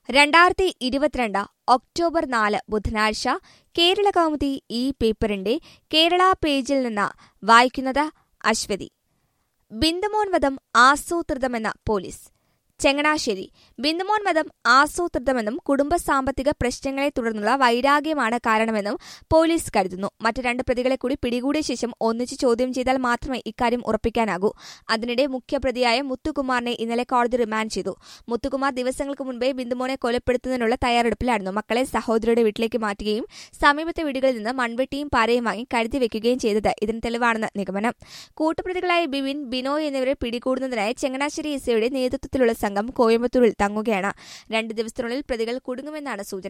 രണ്ടായിരത്തി ഇരുപത്തിരണ്ട് ഒക്ടോബർ നാല് ബുധനാഴ്ച കേരള കൗമുദി ഈ പേപ്പറിന്റെ കേരള പേജിൽ നിന്ന് വായിക്കുന്നത് അശ്വതി ബിന്ദുമോൻ വധം ആസൂത്രിതമെന്ന പോലീസ് ചെങ്ങനാശ്ശേരി ബിന്ദുമോൻ വധം ആസൂത്രിതമെന്നും കുടുംബ സാമ്പത്തിക പ്രശ്നങ്ങളെ തുടർന്നുള്ള വൈരാഗ്യമാണ് കാരണമെന്നും പോലീസ് കരുതുന്നു മറ്റ് രണ്ട് പ്രതികളെ കൂടി പിടികൂടിയ ശേഷം ഒന്നിച്ച് ചോദ്യം ചെയ്താൽ മാത്രമേ ഇക്കാര്യം ഉറപ്പിക്കാനാകൂ അതിനിടെ മുഖ്യപ്രതിയായ മുത്തുകുമാറിനെ ഇന്നലെ കോടതി റിമാൻഡ് ചെയ്തു മുത്തുകുമാർ ദിവസങ്ങൾക്ക് മുൻപേ ബിന്ദുമോനെ കൊലപ്പെടുത്തുന്നതിനുള്ള തയ്യാറെടുപ്പിലായിരുന്നു മക്കളെ സഹോദരിയുടെ വീട്ടിലേക്ക് മാറ്റുകയും സമീപത്തെ വീടുകളിൽ നിന്ന് മൺവെട്ടിയും പാരയും വാങ്ങി കരുതി വെക്കുകയും ചെയ്തത് ഇതിന് തെളിവാണെന്ന് നിഗമനം കൂട്ടുപ്രതികളായ ബിബിൻ ബിനോയ് എന്നിവരെ പിടികൂടുന്നതിനായി ചങ്ങനാശ്ശേരി എസ്ഐയുടെ നേതൃത്വത്തിലുള്ള സംഘം കോയമ്പത്തൂരിൽ തങ്ങുകയാണ് രണ്ട് ദിവസത്തിനുള്ളിൽ പ്രതികൾ കുടുങ്ങുമെന്നാണ് സൂചന